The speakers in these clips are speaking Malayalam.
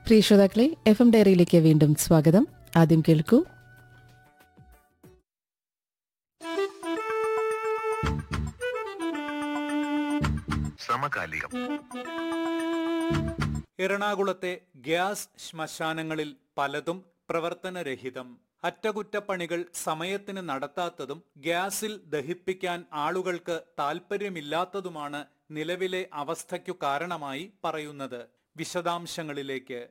പ്രിയ ശ്രോതാക്കളെ എഫ് എം ഡയറിയിലേക്ക് വീണ്ടും സ്വാഗതം ആദ്യം കേൾക്കൂ സമകാലികം എറണാകുളത്തെ ഗ്യാസ് ശ്മശാനങ്ങളിൽ പലതും പ്രവർത്തനരഹിതം അറ്റകുറ്റപ്പണികൾ സമയത്തിന് നടത്താത്തതും ഗ്യാസിൽ ദഹിപ്പിക്കാൻ ആളുകൾക്ക് താൽപ്പര്യമില്ലാത്തതുമാണ് നിലവിലെ അവസ്ഥയ്ക്കു കാരണമായി പറയുന്നത് വിശദാംശങ്ങളിലേക്ക്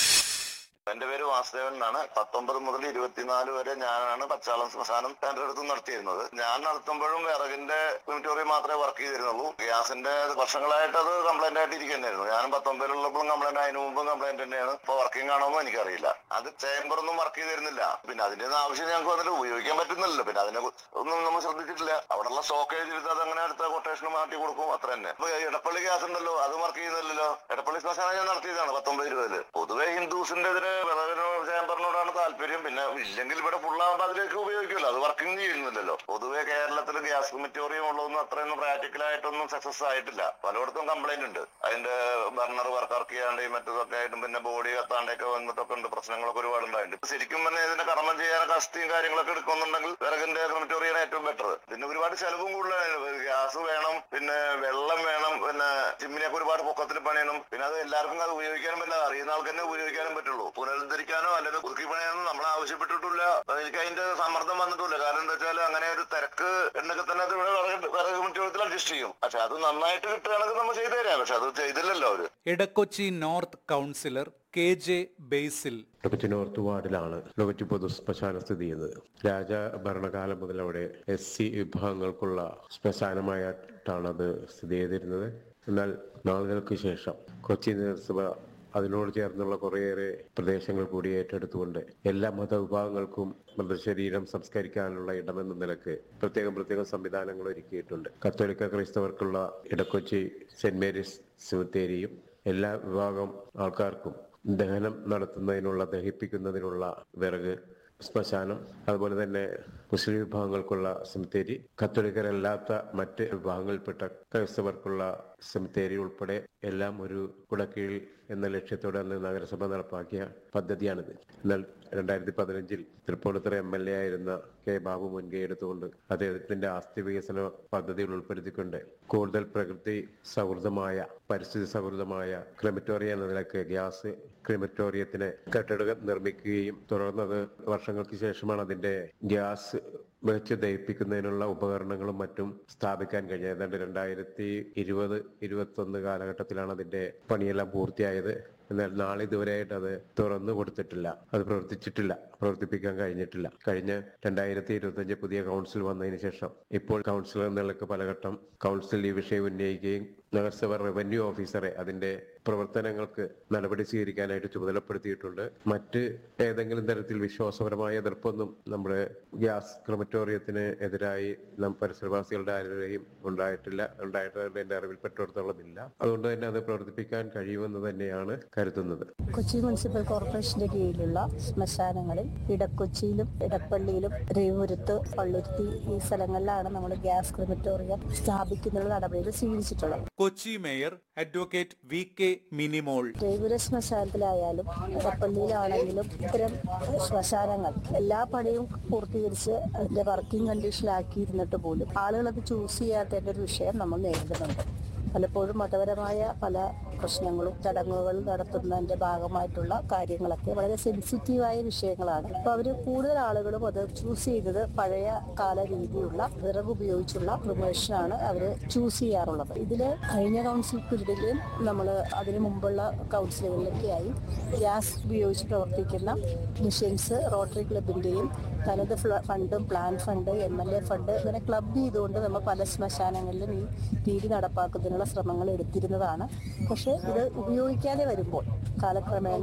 എന്റെ പേര് വാസുദേവൻ എന്നാണ് പത്തൊമ്പത് മുതൽ ഇരുപത്തിനാല് വരെ ഞാനാണ് പച്ചാളം ശ്മശാനം എന്റെ അടുത്ത് നടത്തിയിരുന്നത് ഞാൻ നടത്തുമ്പോഴും വിറകിന്റെ ക്രിമിറ്റോറിയം മാത്രമേ വർക്ക് ചെയ്തിരുന്നുള്ളൂ ഗ്യാസിന്റെ വർഷങ്ങളായിട്ട് അത് കംപ്ലൈന്റ് ആയിട്ട് ഇരിക്കുന്നതായിരുന്നു ഞാനും പത്തൊമ്പതിലുള്ളപ്പോഴും കംപ്ലൈന്റ് അതിനു മുമ്പും കംപ്ലൈന്റ് തന്നെയാണ് ഇപ്പൊ വർക്കിംഗ് ആണോന്നും എനിക്കറിയില്ല അത് ചേംബർ ഒന്നും വർക്ക് ചെയ്തിരുന്നില്ല പിന്നെ അതിന്റെ ഒന്നും ആവശ്യം ഞങ്ങൾക്ക് വന്നിട്ട് ഉപയോഗിക്കാൻ പറ്റുന്നില്ലല്ലോ പിന്നെ അതിനെ കു- ഒന്നും നമ്മൾ ശ്രദ്ധിച്ചിട്ടില്ല അവിടെയുള്ള സ്റ്റോക്കേജ് എടുത്ത് അത് അങ്ങനെ അടുത്ത കൊട്ടേഷൻ മാറ്റി കൊടുക്കും അത്ര തന്നെ ഇപ്പൊ ഇടപ്പള്ളി ഗ്യാസ് ഉണ്ടല്ലോ അത് വർക്ക് ചെയ്യുന്നില്ലല്ലോ ഇടപ്പള്ളി ശ്മശാനം ഞാൻ നടത്തിയതാണ് പത്തൊമ്പത് ഇരുപതില് പൊതുവെ ഹിന്ദുസിന്റെ ഇതിന് വിളവിനോ ചേംബറിനോടാണ് താല്പര്യം പിന്നെ ഇല്ലെങ്കിൽ ഇവിടെ ഫുള്ളാകുമ്പോൾ അതിലേക്ക് ഉപയോഗിക്കുമല്ലോ അത് വർക്കിംഗ് ചെയ്യുന്നില്ലല്ലോ പൊതുവെ കേരളത്തിൽ ഗ്യാസ് ക്രിമിറ്റോറിയം ഉള്ളതൊന്നും അത്രയൊന്നും പ്രാക്ടിക്കൽ ആയിട്ടൊന്നും സക്സസ് ആയിട്ടില്ല പലയിടത്തും കംപ്ലൈന്റ് ഉണ്ട് അതിന്റെ ബർണർ വർക്ക് വർക്ക് ചെയ്യാണ്ടെയും മറ്റതൊക്കെ ആയിട്ടും പിന്നെ ബോഡി കത്താണ്ടൊക്കെ വന്നിട്ടൊക്കെ ഉണ്ട് പ്രശ്നങ്ങളൊക്കെ ഒരുപാട് ഉണ്ടായിട്ടുണ്ട് ശരിക്കും തന്നെ ഇതിന്റെ കർമ്മം ചെയ്യാനൊക്കെ അസ്ഥിയും കാര്യങ്ങളൊക്കെ എടുക്കുന്നുണ്ടെങ്കിൽ വിറകിന്റെ ക്രിമിറ്റോറിയാണ് ഏറ്റവും ബെറ്റർ പിന്നെ ഒരുപാട് ചെലവും കൂടുതലാണ് ഗ്യാസ് വേണം പിന്നെ വെള്ളം വേണം പിന്നെ ചിമ്മിനിയൊക്കെ ഒരുപാട് പൊക്കത്തിൽ പണിയണം പിന്നെ അത് എല്ലാവർക്കും അത് ഉപയോഗിക്കാനും പറ്റില്ല അറിയുന്ന ആൾക്ക് തന്നെ ഉപയോഗിക്കാനും പറ്റുള്ളൂ പുനരുദ്ധരിക്കാനോ അല്ലെങ്കിൽ പുതുക്കി പണിയാനോ നമ്മൾ ആവശ്യപ്പെട്ടിട്ടില്ല എനിക്ക് അതിന്റെ സമ്മർദ്ദം വന്നിട്ടില്ല കാരണം എന്താ വെച്ചാൽ അങ്ങനെ ഒരു തിരക്ക് ഉണ്ടെങ്കിൽ തന്നെ അത് ഇവിടെ വിറക് വിറക് മുറ്റത്തിൽ അഡ്ജസ്റ്റ് ചെയ്യും പക്ഷെ അത് നന്നായിട്ട് കിട്ടുകയാണെങ്കിൽ നമ്മൾ ചെയ്തു തരാം പക്ഷെ അത് ചെയ്തില്ലല്ലോ അവര് Edakochi north councillor K J Basil ലോകറ്റ് നോർത്ത് വാർഡിലാണ് ലോകറ്റ് പൊതു ശ്മശാനം സ്ഥിതി ചെയ്യുന്നത് രാജ ഭരണകാലം മുതൽ അവിടെ എസ് സി വിഭാഗങ്ങൾക്കുള്ള ശ്മശാനമായിട്ടാണ് അത് സ്ഥിതി ചെയ്തിരുന്നത് എന്നാൽ നാളുകൾക്ക് ശേഷം കൊച്ചി നഗരസഭ അതിനോട് ചേർന്നുള്ള കുറേയേറെ പ്രദേശങ്ങൾ കൂടി ഏറ്റെടുത്തുകൊണ്ട് എല്ലാ മതവിഭാഗങ്ങൾക്കും മൃതശരീരം സംസ്കരിക്കാനുള്ള ഇടമെന്ന നിലക്ക് പ്രത്യേകം പ്രത്യേകം സംവിധാനങ്ങൾ ഒരുക്കിയിട്ടുണ്ട് കത്തോലിക്ക ക്രൈസ്തവർക്കുള്ള ഇടക്കൊച്ചി സെന്റ് മേരീസ് സിമിത്തേരിയും എല്ലാ വിഭാഗം ആൾക്കാർക്കും ദഹനം നടത്തുന്നതിനുള്ള ദഹിപ്പിക്കുന്നതിനുള്ള വിറക് ശ്മശാനം അതുപോലെ തന്നെ മുസ്ലിം വിഭാഗങ്ങൾക്കുള്ള സെമിത്തേരി കത്തോലിക്കരല്ലാത്ത മറ്റ് വിഭാഗങ്ങളിൽപ്പെട്ട ക്രൈസ്തവർക്കുള്ള സെമിത്തേരി ഉൾപ്പെടെ എല്ലാം ഒരു കുടക്കീഴിൽ എന്ന ലക്ഷ്യത്തോടെ അന്ന് നഗരസഭ നടപ്പാക്കിയ പദ്ധതിയാണിത് എന്നാൽ രണ്ടായിരത്തി പതിനഞ്ചിൽ തൃപ്പൂണിത്തുറ എം എൽ എ ആയിരുന്ന കെ ബാബു മുൻകൈ എടുത്തുകൊണ്ട് അദ്ദേഹത്തിന്റെ ആസ്തി വികസന പദ്ധതികൾ ഉൾപ്പെടുത്തിക്കൊണ്ട് കൂടുതൽ പ്രകൃതി സൗഹൃദമായ പരിസ്ഥിതി സൗഹൃദമായ ക്രിമറ്റോറിയ എന്ന നിലക്ക് ഗ്യാസ് ക്രിമറ്റോറിയത്തിന് കെട്ടിടം നിർമ്മിക്കുകയും തുടർന്നത് വർഷങ്ങൾക്ക് ശേഷമാണ് അതിന്റെ ഗ്യാസ് വെച്ച് ദഹിപ്പിക്കുന്നതിനുള്ള ഉപകരണങ്ങളും മറ്റും സ്ഥാപിക്കാൻ കഴിഞ്ഞത് ഏതാണ്ട് രണ്ടായിരത്തി ഇരുപത് ഇരുപത്തി ഒന്ന് കാലഘട്ടത്തിലാണ് അതിന്റെ പണിയെല്ലാം പൂർത്തിയായത് എന്നാൽ നാളെ ഇതുവരെയായിട്ട് അത് തുറന്നു കൊടുത്തിട്ടില്ല അത് പ്രവർത്തിച്ചിട്ടില്ല പ്രവർത്തിപ്പിക്കാൻ കഴിഞ്ഞിട്ടില്ല കഴിഞ്ഞ രണ്ടായിരത്തി ഇരുപത്തി പുതിയ കൗൺസിൽ വന്നതിന് ശേഷം ഇപ്പോൾ കൗൺസിലർ നിലക്ക് പലഘട്ടം കൗൺസിൽ ഈ വിഷയം ഉന്നയിക്കുകയും നഗരസഭ റവന്യൂ ഓഫീസറെ അതിന്റെ പ്രവർത്തനങ്ങൾക്ക് നടപടി സ്വീകരിക്കാനായിട്ട് ചുമതലപ്പെടുത്തിയിട്ടുണ്ട് മറ്റ് ഏതെങ്കിലും തരത്തിൽ വിശ്വാസപരമായ എതിർപ്പൊന്നും നമ്മുടെ ഗ്യാസ് ക്രമറ്റോറിയത്തിന് എതിരായി നാം പരിസരവാസികളുടെ ആരുടെയും ഉണ്ടായിട്ടില്ല ഉണ്ടായിട്ട് എന്റെ അറിവിൽപ്പെട്ടിടത്തോളം ഇല്ല അതുകൊണ്ട് തന്നെ അത് പ്രവർത്തിപ്പിക്കാൻ കഴിയുമെന്ന് തന്നെയാണ് കരുതുന്നത് കൊച്ചി മുനിസിപ്പൽ കോർപ്പറേഷന്റെ കീഴിലുള്ള ശ്മശാനങ്ങളിൽ ഇടക്കൊച്ചിയിലും ഇടപ്പള്ളിയിലും രവിപുരത്ത് പള്ളുരുത്തി ഈ സ്ഥലങ്ങളിലാണ് നമ്മൾ ഗ്യാസ് ക്രിമറ്റോറിയം സ്ഥാപിക്കുന്നതിനുള്ള നടപടികൾ സ്വീകരിച്ചിട്ടുള്ളത് Kochi mayor advocate V K Minimol Ravipura ശ്മശാനത്തിലായാലും ഇടപ്പള്ളിയിലാണെങ്കിലും ഇത്തരം ശ്മശാനങ്ങൾ എല്ലാ പണിയും പൂർത്തീകരിച്ച് അതിന്റെ വർക്കിംഗ് കണ്ടീഷനിലാക്കിയിരുന്നിട്ട് പോലും ആളുകൾ അത് ചൂസ് ചെയ്യാത്തതിന്റെ ഒരു വിഷയം നമ്മൾ നേരിടുന്നുണ്ട് പലപ്പോഴും മതപരമായ പല പ്രശ്നങ്ങളും ചടങ്ങുകൾ നടത്തുന്നതിന്റെ ഭാഗമായിട്ടുള്ള കാര്യങ്ങളൊക്കെ വളരെ സെൻസിറ്റീവായ വിഷയങ്ങളാണ് അപ്പൊ അവര് കൂടുതൽ ആളുകളും അത് ചൂസ് ചെയ്തത് പഴയ കാല രീതിയുള്ള വിറക് ഉപയോഗിച്ചുള്ള പ്രൊമോഷനാണ് അവര് ചൂസ് ചെയ്യാറുള്ളത് ഇതില് കഴിഞ്ഞ കൗൺസിൽ പീരീഡിലും നമ്മൾ അതിനു മുമ്പുള്ള കൗൺസിലുകളിലൊക്കെയായി ഗ്യാസ് ഉപയോഗിച്ച് പ്രവർത്തിക്കുന്ന മിഷൻസ് റോട്ടറി ക്ലബിന്റെയും തനത് ഫ്ല- ഫണ്ടും plan fund M L A fund ഇങ്ങനെ ക്ലബ് ചെയ്തുകൊണ്ട് നമ്മൾ പല ശ്മശാനങ്ങളിലും ഈ രീതി നടപ്പാക്കുന്നതിനുള്ള ശ്രമങ്ങൾ എടുത്തിരുന്നതാണ് പക്ഷേ ഇത് ഉപയോഗിക്കാതെ വരുമ്പോൾ കാലക്രമേണ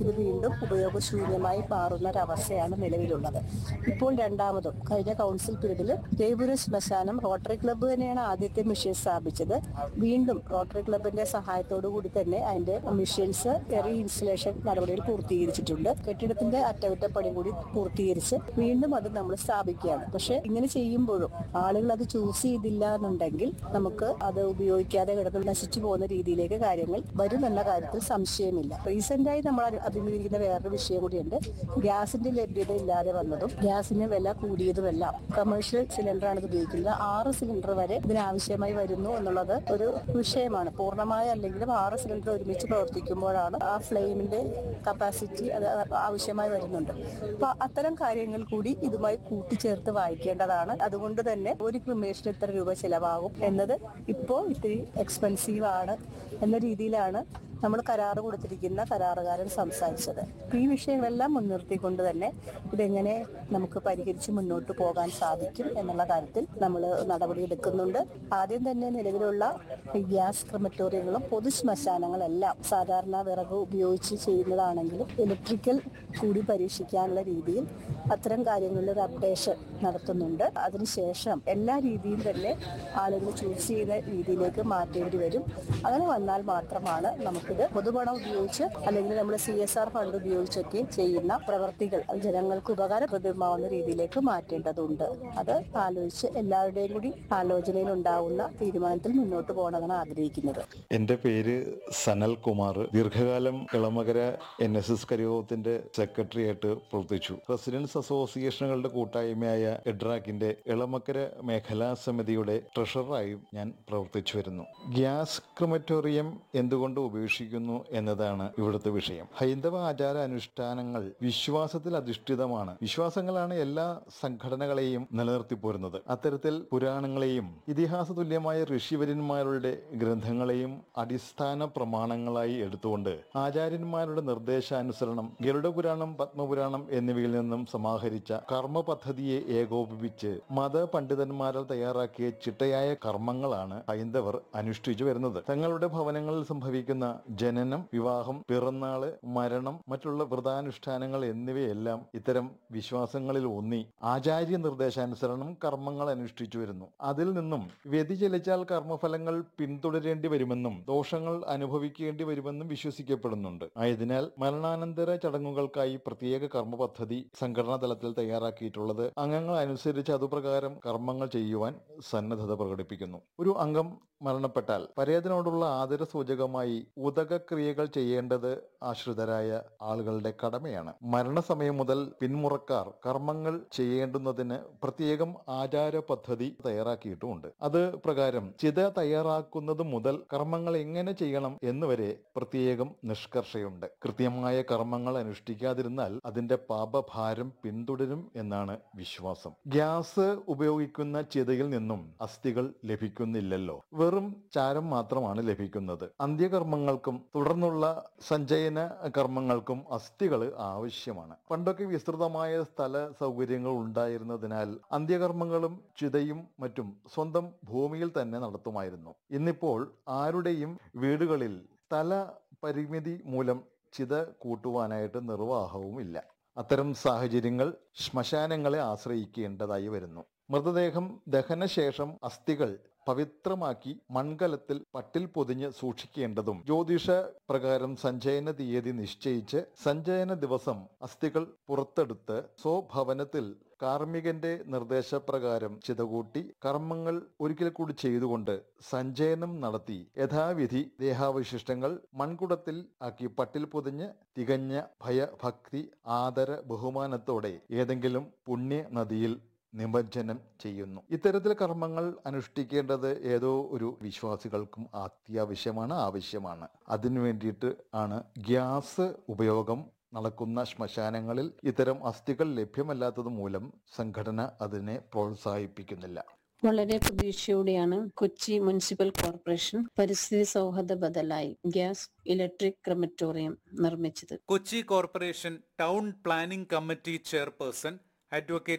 ഇത് വീണ്ടും ഉപയോഗശൂന്യമായി മാറുന്ന ഒരവസ്ഥയാണ് നിലവിലുള്ളത് ഇപ്പോൾ രണ്ടാമതും കഴിഞ്ഞ കൗൺസിൽ പീരീഡിൽ ജയ്പൂര ശ്മശാനം റോട്ടറി ക്ലബ്ബ് തന്നെയാണ് ആദ്യത്തെ മെഷീൻ സ്ഥാപിച്ചത് വീണ്ടും റോട്ടറി ക്ലബിന്റെ സഹായത്തോടു കൂടി തന്നെ അതിന്റെ മെഷീൻസ് റീ ഇൻസ്റ്റലേഷൻ നടപടികൾ പൂർത്തീകരിച്ചിട്ടുണ്ട് കെട്ടിടത്തിന്റെ അറ്റകുറ്റപ്പണി കൂടി പൂർത്തീകരിച്ച് വീണ്ടും അത് നമ്മൾ സ്ഥാപിക്കുകയാണ് പക്ഷെ ഇങ്ങനെ ചെയ്യുമ്പോഴും ആളുകൾ അത് ചൂസ് ചെയ്തില്ല എന്നുണ്ടെങ്കിൽ നമുക്ക് അത് ഉപയോഗിക്കാതെ കിടന്ന് നശിച്ചു പോകുന്ന രീതിയിലേക്ക് കാര്യങ്ങൾ വരും എന്ന കാര്യത്തിൽ സംശയമില്ല റീസെന്റ് ആയി നമ്മൾ അഭി- അഭിമുഖീകരിക്കുന്ന വേറൊരു വിഷയം കൂടിയുണ്ട് ഗ്യാസിന്റെ ലഭ്യത ഇല്ലാതെ വന്നതും ഗ്യാസിന് വില കൂടിയതുമെല്ലാം കമേഴ്ഷ്യൽ സിലിണ്ടർ ആണ് ഇത് ഉപയോഗിക്കുന്നത് ആറ് സിലിണ്ടർ വരെ ഇതിനാവശ്യമായി വരുന്നു എന്നുള്ളത് ഒരു വിഷയമാണ് പൂർണ്ണമായ അല്ലെങ്കിലും ആറ് സിലിണ്ടർ ഒരുമിച്ച് പ്രവർത്തിക്കുമ്പോഴാണ് ആ ഫ്ലെയിമിന്റെ കപ്പാസിറ്റി അത് ആവശ്യമായി വരുന്നുണ്ട് അപ്പൊ അത്തരം കാര്യങ്ങൾ കൂടി ഇതുമായി കൂട്ടിച്ചേർത്ത് വായിക്കേണ്ടതാണ് അതുകൊണ്ട് തന്നെ ഒരു ക്രിമേഷന് ഇത്ര രൂപ ചിലവാകും എന്നത് ഇപ്പോൾ ഇത്തിരി എക്സ്പെൻസീവ് ആണ് എന്ന രീതിയിലാണ് നമ്മൾ കരാറ് കൊടുത്തിരിക്കുന്ന കരാറുകാരൻ സംസാരിച്ചത് ഈ വിഷയങ്ങളെല്ലാം മുൻനിർത്തിക്കൊണ്ട് തന്നെ ഇതെങ്ങനെ നമുക്ക് പരിഹരിച്ച് മുന്നോട്ട് പോകാൻ സാധിക്കും എന്നുള്ള കാര്യത്തിൽ നമ്മൾ നടപടിയെടുക്കുന്നുണ്ട് ആദ്യം തന്നെ നിലവിലുള്ള ഈ ഗ്യാസ് ക്രിമറ്റോറിയങ്ങളും പൊതു ശ്മശാനങ്ങളെല്ലാം സാധാരണ വിറക് ഉപയോഗിച്ച് ചെയ്യുന്നതാണെങ്കിലും ഇലക്ട്രിക്കൽ കൂടി പരീക്ഷിക്കാനുള്ള രീതിയിൽ അത്തരം കാര്യങ്ങളിൽ ഒരു അപ്ഡേഷൻ നടത്തുന്നുണ്ട് അതിനുശേഷം എല്ലാ രീതിയും തന്നെ ആളുകൾ ചൂസ് ചെയ്യുന്ന രീതിയിലേക്ക് മാറ്റേണ്ടി വരും അങ്ങനെ വന്നാൽ മാത്രമാണ് നമുക്കിത് പൊതുപണം ഉപയോഗിച്ച് അല്ലെങ്കിൽ നമ്മൾ സി എസ് ആർ ഫണ്ട് ഉപയോഗിച്ചൊക്കെ ചെയ്യുന്ന പ്രവർത്തികൾ അത് ജനങ്ങൾക്ക് ഉപകാരപ്രദമാവുന്ന രീതിയിലേക്ക് മാറ്റേണ്ടതുണ്ട് അത് ആലോചിച്ച് എല്ലാവരുടെയും കൂടി ആലോചനയിൽ ഉണ്ടാവുന്ന തീരുമാനത്തിൽ മുന്നോട്ട് പോകണമെന്നാണ് ആഗ്രഹിക്കുന്നത് എൻ്റെ പേര് സനൽ കുമാർ ദീർഘകാലം ഇളമകര എൻ എസ് എസ് കരിയോഗത്തിന്റെ സെക്രട്ടറി ആയിട്ട് പ്രവർത്തിച്ചു റെസിഡൻസ് അസോസിയേഷനുകളുടെ കൂട്ടായ്മയായ എഡ്രാക്കിന്റെ ഇളമക്കര മേഖലാ സമിതിയുടെ ട്രഷററായും ഞാൻ പ്രവർത്തിച്ചു വരുന്നു ഗ്യാസ് ക്രിമറ്റോറിയം എന്തുകൊണ്ട് ഉപേക്ഷിക്കുന്നു എന്നതാണ് ഇവിടുത്തെ വിഷയം ഹൈന്ദവ ആചാര അനുഷ്ഠാനങ്ങൾ വിശ്വാസത്തിൽ അധിഷ്ഠിതമാണ് വിശ്വാസങ്ങളാണ് എല്ലാ സംഘടനകളെയും നിലനിർത്തി പോരുന്നത് അത്തരത്തിൽ പുരാണങ്ങളെയും ഇതിഹാസ തുല്യമായ ഋഷിവര്യന്മാരുടെ ഗ്രന്ഥങ്ങളെയും അടിസ്ഥാന പ്രമാണങ്ങളായി എടുത്തുകൊണ്ട് ആചാര്യന്മാരുടെ നിർദ്ദേശാനുസരണം ഗരുഡ പുരാണം പത്മപുരാണം എന്നിവയിൽ നിന്നും സമാഹരിച്ച കർമ്മ പദ്ധതിയെ ഏകോപിപ്പിച്ച് മത പണ്ഡിതന്മാരാൽ തയ്യാറാക്കിയ ചിട്ടയായ കർമ്മങ്ങളാണ് ഹൈന്ദവർ അനുഷ്ഠിച്ചു വരുന്നത് തങ്ങളുടെ ഭവനങ്ങളിൽ സംഭവിക്കുന്ന ജനനം വിവാഹം പിറന്നാള് മരണം മറ്റുള്ള വ്രതാനുഷ്ഠാനങ്ങൾ എന്നിവയെല്ലാം ഇത്തരം വിശ്വാസങ്ങളിൽ ഊന്നി ആചാര്യ നിർദ്ദേശാനുസരണം കർമ്മങ്ങൾ അനുഷ്ഠിച്ചു വരുന്നു അതിൽ നിന്നും വ്യതിചലിച്ചാൽ കർമ്മഫലങ്ങൾ പിന്തുടരേണ്ടി വരുമെന്നും ദോഷങ്ങൾ അനുഭവിക്കേണ്ടി വരുമെന്നും വിശ്വസിക്കപ്പെടുന്നുണ്ട് ആയതിനാൽ മരണാനന്തര ചടങ്ങുകൾക്കായി പ്രത്യേക കർമ്മ പദ്ധതി സംഘടനാ തലത്തിൽ തയ്യാറാക്കിയിട്ടുള്ളത് അംഗങ്ങൾ അനുസരിച്ച് അതുപ്രകാരം കർമ്മങ്ങൾ ചെയ്യുവാൻ സന്നദ്ധത പ്രകടിപ്പിക്കുന്നു ഒരു അംഗം മരണപ്പെട്ടാൽ പരേതനോടുള്ള ആദര സൂചകമായി ഉദകക്രിയകൾ ചെയ്യേണ്ടത് ആശ്രിതരായ ആളുകളുടെ കടമയാണ് മരണസമയം മുതൽ പിന്മുറക്കാർ കർമ്മങ്ങൾ ചെയ്യേണ്ടുന്നതിന് പ്രത്യേകം ആചാര പദ്ധതി തയ്യാറാക്കിയിട്ടുമുണ്ട് അത് പ്രകാരം ചിത തയ്യാറാക്കുന്നത് മുതൽ കർമ്മങ്ങൾ എങ്ങനെ ചെയ്യണം എന്നുവരെ പ്രത്യേകം നിഷ്കർഷയുണ്ട് കൃത്യമായ കർമ്മങ്ങൾ അനുഷ്ഠിക്കാതിരുന്നാൽ അതിന്റെ പാപഭാരം പിന്തുടരും എന്നാണ് വിശ്വാസം ഗ്യാസ് ഉപയോഗിക്കുന്ന ചിതയിൽ നിന്നും അസ്ഥികൾ ലഭിക്കുന്നില്ലല്ലോ വെറും ചാരം മാത്രമാണ് ലഭിക്കുന്നത് അന്ത്യകർമ്മങ്ങൾക്കും തുടർന്നുള്ള സഞ്ചയന കർമ്മങ്ങൾക്കും അസ്ഥികൾ ആവശ്യമാണ് പണ്ടൊക്കെ വിസ്തൃതമായ സ്ഥല സൗകര്യങ്ങൾ ഉണ്ടായിരുന്നതിനാൽ അന്ത്യകർമ്മങ്ങളും ചിതയും മറ്റും സ്വന്തം ഭൂമിയിൽ തന്നെ നടത്തുമായിരുന്നു ഇന്നിപ്പോൾ ആരുടെയും വീടുകളിൽ സ്ഥല പരിമിതി മൂലം ചിത കൂട്ടുവാനായിട്ട് നിർവാഹവുമില്ല അത്തരം സാഹചര്യങ്ങൾ ശ്മശാനങ്ങളെ ആശ്രയിക്കേണ്ടതായി വരുന്നു മൃതദേഹം ദഹനശേഷം അസ്ഥികൾ പവിത്രമാക്കി മൺകലത്തിൽ പട്ടിൽ പൊതിഞ്ഞ് സൂക്ഷിക്കേണ്ടതും ജ്യോതിഷ പ്രകാരം സഞ്ചയന തീയതി നിശ്ചയിച്ച് സഞ്ചയന ദിവസം അസ്ഥികൾ പുറത്തെടുത്ത് സ്വഭവനത്തിൽ കാർമ്മികന്റെ നിർദ്ദേശപ്രകാരം ചിതകൂട്ടി കർമ്മങ്ങൾ ഒരിക്കൽ കൂടി ചെയ്തുകൊണ്ട് സഞ്ചയനം നടത്തി യഥാവിധി ദേഹാവശിഷ്ടങ്ങൾ മൺകുടത്തിൽ ആക്കി പട്ടിൽ പൊതിഞ്ഞ് തികഞ്ഞ ഭയഭക്തി ആദര ബഹുമാനത്തോടെ ഏതെങ്കിലും പുണ്യ നദിയിൽ നിമജ്ജനം ചെയ്യുന്നു ഇത്തരത്തിൽ കർമ്മങ്ങൾ അനുഷ്ഠിക്കേണ്ടത് ഏതോ ഒരു വിശ്വാസികൾക്കും അത്യാവശ്യമാണ് ആവശ്യമാണ് അതിനു വേണ്ടിയിട്ട് ആണ് ഗ്യാസ് ഉപയോഗം നടക്കുന്ന ശ്മശാനങ്ങളിൽ ഇത്തരം അസ്ഥികൾ ലഭ്യമല്ലാത്തത് മൂലം സംഘടന അതിനെ പ്രോത്സാഹിപ്പിക്കുന്നില്ല വളരെ പ്രതീക്ഷയോടെയാണ് കൊച്ചി മുനിസിപ്പൽ കോർപ്പറേഷൻ പരിസ്ഥിതി സൗഹൃദ ബദലായി ഗ്യാസ് ഇലക്ട്രിക് ക്രമറ്റോറിയം നിർമ്മിച്ചത് Kochi corporation town planning committee chairperson advocate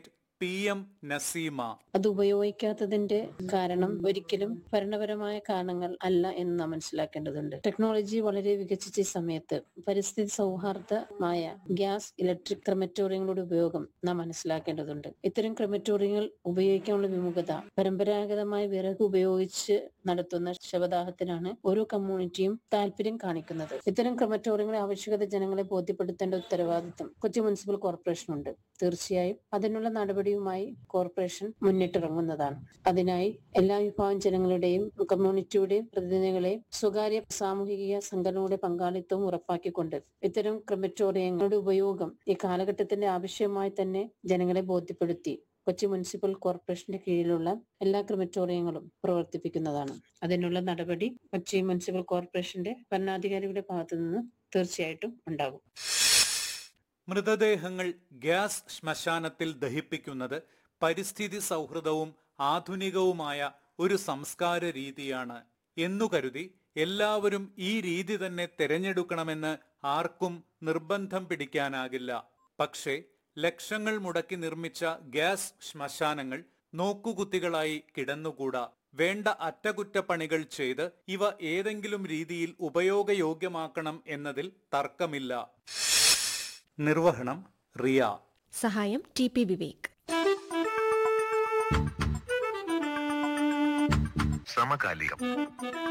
P M Naseema അത് ഉപയോഗിക്കാത്തതിന്റെ കാരണം ഒരിക്കലും ഭരണപരമായ കാരണങ്ങൾ അല്ല എന്ന് നാം മനസ്സിലാക്കേണ്ടതുണ്ട് ടെക്നോളജി വളരെ വികസിച്ച ഈ സമയത്ത് പരിസ്ഥിതി സൗഹാർദ്ദമായ ഗ്യാസ് ഇലക്ട്രിക് ക്രമറ്റോറിയങ്ങളുടെ ഉപയോഗം നാം മനസ്സിലാക്കേണ്ടതുണ്ട് ഇത്തരം ക്രമറ്റോറിയങ്ങൾ ഉപയോഗിക്കാനുള്ള വിമുഖത പരമ്പരാഗതമായ വിറക് ഉപയോഗിച്ച് നടത്തുന്ന ശവദാഹത്തിനാണ് ഓരോ കമ്മ്യൂണിറ്റിയും താല്പര്യം കാണിക്കുന്നത് ഇത്തരം ക്രമറ്റോറിയങ്ങളുടെ ആവശ്യകത ജനങ്ങളെ ബോധ്യപ്പെടുത്തേണ്ട ഉത്തരവാദിത്തം കൊച്ചി മുനിസിപ്പൽ കോർപ്പറേഷനുണ്ട് തീർച്ചയായും അതിനുള്ള നടപടിയുമായി കോർപ്പറേഷൻ മുന്നിട്ടിറങ്ങുന്നതാണ് അതിനായി എല്ലാ വിഭാഗം ജനങ്ങളുടെയും കമ്മ്യൂണിറ്റിയുടെയും പ്രതിനിധികളെയും സ്വകാര്യ സാമൂഹിക സംഘടനകളുടെ പങ്കാളിത്തവും ഉറപ്പാക്കിക്കൊണ്ട് ഇത്തരം ക്രമറ്റോറിയങ്ങളുടെ ഉപയോഗം ഈ കാലഘട്ടത്തിന്റെ ആവശ്യമായി തന്നെ ജനങ്ങളെ ബോധ്യപ്പെടുത്തി കൊച്ചി മുനിസിപ്പൽ കോർപ്പറേഷന്റെ കീഴിലുള്ള എല്ലാ ക്രിമറ്റോറിയങ്ങളും പ്രവർത്തിപ്പിക്കുന്നതാണ് അതിനുള്ള നടപടി കൊച്ചി മുനിസിപ്പൽ കോർപ്പറേഷന്റെ ഭരണാധികാരികളുടെ ഭാഗത്തു നിന്ന് തീർച്ചയായിട്ടും ഉണ്ടാകും മൃതദേഹങ്ങൾ ഗ്യാസ് ശ്മശാനത്തിൽ ദഹിപ്പിക്കുന്നത് പരിസ്ഥിതി സൗഹൃദവും ആധുനികവുമായ ഒരു സംസ്കാര രീതിയാണ് എന്നു കരുതി എല്ലാവരും ഈ രീതി തന്നെ തിരഞ്ഞെടുക്കണമെന്ന് ആർക്കും നിർബന്ധം പിടിക്കാനാകില്ല പക്ഷേ ലക്ഷങ്ങൾ മുടക്കി നിർമ്മിച്ച ഗ്യാസ് ശ്മശാനങ്ങൾ നോക്കുകുത്തികളായി കിടന്നുകൂടാ വേണ്ട അറ്റകുറ്റപ്പണികൾ ചെയ്ത് ഇവ ഏതെങ്കിലും രീതിയിൽ ഉപയോഗയോഗ്യമാക്കണം എന്നതിൽ തർക്കമില്ല നിർവഹണം റിയ സഹായം ടി പി വിവേക് സമകാലികം